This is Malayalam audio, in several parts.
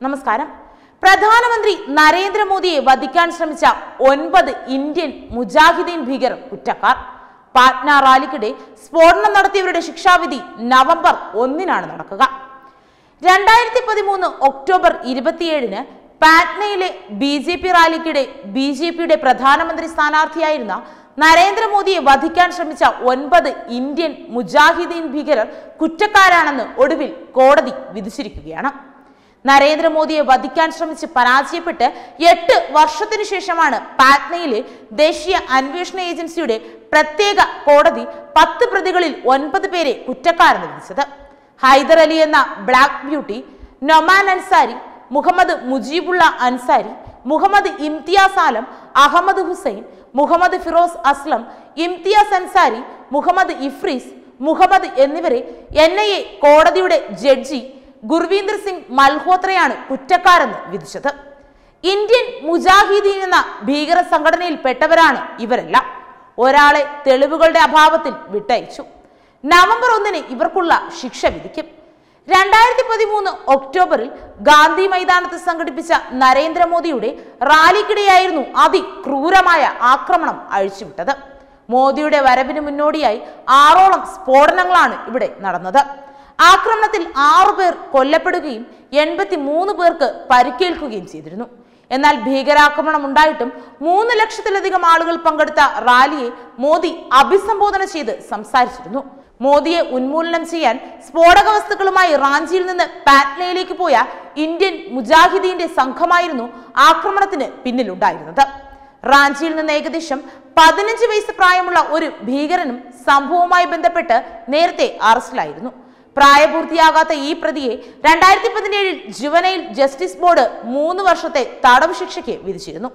നമസ്കാരം പ്രധാനമന്ത്രി നരേന്ദ്രമോദിയെ വധിക്കാൻ ശ്രമിച്ച ഒൻപത് ഇന്ത്യൻ മുജാഹിദീൻ ഭീകരർ കുറ്റക്കാർ പാറ്റ്ന റാലിക്കിടെ സ്ഫോടനം നടത്തിയവരുടെ ശിക്ഷാവിധി നവംബർ ഒന്നിനാണ് നടക്കുക രണ്ടായിരത്തി പതിമൂന്ന് ഒക്ടോബർ ഇരുപത്തിയേഴിന് പാറ്റ്നയിലെ ബി ജെ പി റാലിക്കിടെ ബി ജെ പിയുടെ പ്രധാനമന്ത്രി സ്ഥാനാർത്ഥിയായിരുന്ന നരേന്ദ്രമോദിയെ വധിക്കാൻ ശ്രമിച്ച ഒൻപത് ഇന്ത്യൻ മുജാഹിദീൻ ഭീകരർ കുറ്റക്കാരാണെന്ന് ഒടുവിൽ കോടതി വിധിച്ചിരിക്കുകയാണ് നരേന്ദ്രമോദിയെ വധിക്കാൻ ശ്രമിച്ച് പരാജയപ്പെട്ട് എട്ട് വർഷത്തിനു ശേഷമാണ് പാറ്റ്നയിലെ ദേശീയ അന്വേഷണ ഏജൻസിയുടെ പ്രത്യേക കോടതി പത്ത് പ്രതികളിൽ ഒൻപത് പേരെ കുറ്റക്കാരെന്ന് വിധിച്ചത് ഹൈദർ അലി എന്ന ബ്ലാക്ക് ബ്യൂട്ടി നൊമാൻ അൻസാരി മുഹമ്മദ് മുജീബുള്ള അൻസാരി മുഹമ്മദ് ഇംതിയാസ് ആലം അഹമ്മദ് ഹുസൈൻ മുഹമ്മദ് ഫിറോസ് അസ്ലം ഇംതിയാസ് അൻസാരി മുഹമ്മദ് ഇഫ്രീസ് മുഹമ്മദ് എന്നിവരെ എൻ ഐ എ കോടതിയുടെ ജഡ്ജി ഗുർവീന്ദർ സിംഗ് മൽഹോത്രയാണ് കുറ്റക്കാരെന്ന് വിധിച്ചത് ഇന്ത്യൻ മുജാഹിദീൻ എന്ന ഭീകര സംഘടനയിൽപ്പെട്ടവരാണ് ഇവരെല്ലാം ഒരാളെ തെളിവുകളുടെ അഭാവത്തിൽ വിട്ടയച്ചു നവംബർ ഒന്നിന് ഇവർക്കുള്ള ശിക്ഷ വിധിക്കും രണ്ടായിരത്തി പതിമൂന്ന് ഒക്ടോബറിൽ ഗാന്ധി മൈതാനത്ത് സംഘടിപ്പിച്ച നരേന്ദ്രമോദിയുടെ റാലിക്കിടെയായിരുന്നു അതിക്രൂരമായ ആക്രമണം അഴിച്ചുവിട്ടത് മോദിയുടെ വരവിന് മുന്നോടിയായി ആറോളം സ്ഫോടനങ്ങളാണ് ഇവിടെ നടന്നത് ആക്രമണത്തിൽ ആറു പേർ കൊല്ലപ്പെടുകയും എൺപത്തി മൂന്ന് പേർക്ക് പരിക്കേൽക്കുകയും ചെയ്തിരുന്നു എന്നാൽ ഭീകരാക്രമണം ഉണ്ടായിട്ടും മൂന്ന് ലക്ഷത്തിലധികം ആളുകൾ പങ്കെടുത്ത റാലിയെ മോദി അഭിസംബോധന ചെയ്ത് സംസാരിച്ചിരുന്നു മോദിയെ ഉന്മൂലനം ചെയ്യാൻ സ്ഫോടക വസ്തുക്കളുമായി റാഞ്ചിയിൽ നിന്ന് പാറ്റ്നയിലേക്ക് പോയ ഇന്ത്യൻ മുജാഹിദീന്റെ സംഘമായിരുന്നു ആക്രമണത്തിന് പിന്നിലുണ്ടായിരുന്നത് റാഞ്ചിയിൽ നിന്ന് ഏകദേശം പതിനഞ്ച് വയസ്സ് പ്രായമുള്ള ഒരു ഭീകരനും സംഭവവുമായി ബന്ധപ്പെട്ട് നേരത്തെ അറസ്റ്റിലായിരുന്നു പ്രായപൂർത്തിയാകാത്ത ഈ പ്രതിയെ രണ്ടായിരത്തി പതിനേഴിൽ ജുവനൈൽ ജസ്റ്റിസ് ബോർഡ് മൂന്ന് വർഷത്തെ തടവ് ശിക്ഷയ്ക്ക് വിധിച്ചിരുന്നു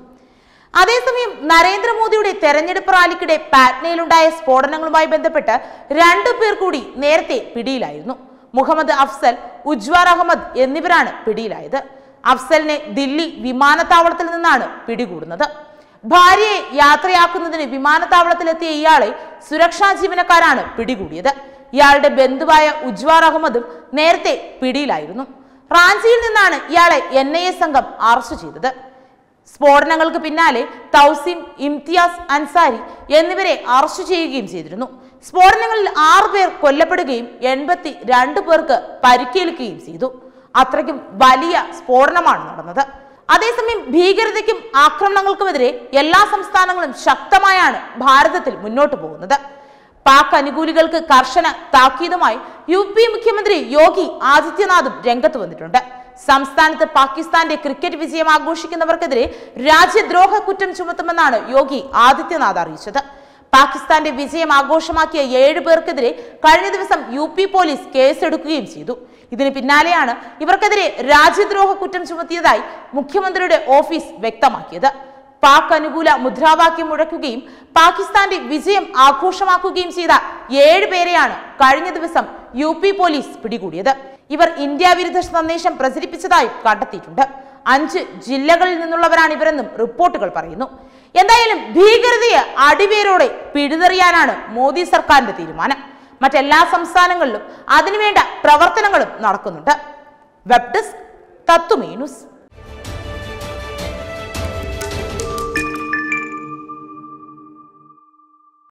അതേസമയം നരേന്ദ്രമോദിയുടെ തെരഞ്ഞെടുപ്പ് റാലിക്കിടെ പാറ്റ്നയിലുണ്ടായ സ്ഫോടനങ്ങളുമായി ബന്ധപ്പെട്ട് രണ്ടു പേർ കൂടി നേരത്തെ പിടിയിലായിരുന്നു മുഹമ്മദ് അഫ്സൽ ഉജ്വാർ അഹമ്മദ് എന്നിവരാണ് പിടിയിലായത് അഫ്സലിനെ ദില്ലി വിമാനത്താവളത്തിൽ നിന്നാണ് പിടികൂടുന്നത് ഭാര്യയെ യാത്രയാക്കുന്നതിന് വിമാനത്താവളത്തിലെത്തിയ ഇയാളെ സുരക്ഷാ ജീവനക്കാരാണ് പിടികൂടിയത് ഇയാളുടെ ബന്ധുവായ ഉജ്വാർ അഹമ്മദും നേരത്തെ പിടിയിലായിരുന്നു റാഞ്ചിയിൽ നിന്നാണ് ഇയാളെ എൻ ഐ എ സംഘം അറസ്റ്റ് ചെയ്തത് സ്ഫോടനങ്ങൾക്ക് പിന്നാലെ തൗസിം ഇംതിയാസ് അൻസാരി എന്നിവരെ അറസ്റ്റ് ചെയ്യുകയും ചെയ്തിരുന്നു സ്ഫോടനങ്ങളിൽ ആറു പേർ കൊല്ലപ്പെടുകയും എൺപത്തി രണ്ട് പേർക്ക് പരിക്കേൽക്കുകയും ചെയ്തു അത്രയ്ക്കും വലിയ സ്ഫോടനമാണ് നടന്നത് അതേസമയം ഭീകരതയ്ക്കും ആക്രമണങ്ങൾക്കുമെതിരെ എല്ലാ സംസ്ഥാനങ്ങളും ശക്തമായാണ് ഭാരതത്തിൽ മുന്നോട്ട് പോകുന്നത് പാക് അനുകൂലികൾക്ക് കർശന താക്കീതുമായി യു പി മുഖ്യമന്ത്രി യോഗി ആദിത്യനാഥും രംഗത്ത് വന്നിട്ടുണ്ട് സംസ്ഥാനത്ത് പാകിസ്ഥാന്റെ ക്രിക്കറ്റ് വിജയം ആഘോഷിക്കുന്നവർക്കെതിരെ രാജ്യദ്രോഹ കുറ്റം ചുമത്തുമെന്നാണ് യോഗി ആദിത്യനാഥ് അറിയിച്ചത് പാകിസ്ഥാന്റെ വിജയം ആഘോഷമാക്കിയ ഏഴ് പേർക്കെതിരെ കഴിഞ്ഞ ദിവസം യു പി പോലീസ് കേസെടുക്കുകയും ചെയ്തു ഇതിന് പിന്നാലെയാണ് ഇവർക്കെതിരെ രാജ്യദ്രോഹ കുറ്റം ചുമത്തിയതായി മുഖ്യമന്ത്രിയുടെ ഓഫീസ് വ്യക്തമാക്കിയത് പാക് അനുകൂല മുദ്രാവാക്യം മുഴക്കുകയും പാകിസ്ഥാന്റെ വിജയം ആഘോഷമാക്കുകയും ചെയ്ത ഏഴ് പേരെയാണ് കഴിഞ്ഞ ദിവസം യു പി പോലീസ് പിടികൂടിയത് ഇവർ ഇന്ത്യ വിരുദ്ധ സന്ദേശം പ്രചരിപ്പിച്ചതായും കണ്ടെത്തിയിട്ടുണ്ട് അഞ്ച് ജില്ലകളിൽ നിന്നുള്ളവരാണ് ഇവരെന്നും റിപ്പോർട്ടുകൾ പറയുന്നു എന്തായാലും ഭീകരതയെ അടിവേരോടെ പിഴുതെറിയാനാണ് മോദി സർക്കാരിന്റെ തീരുമാനം മറ്റെല്ലാ സംസ്ഥാനങ്ങളിലും അതിനുവേണ്ട പ്രവർത്തനങ്ങളും നടക്കുന്നുണ്ട് വെബ് ഡെസ്ക് തത്തുമീ ന്യൂസ്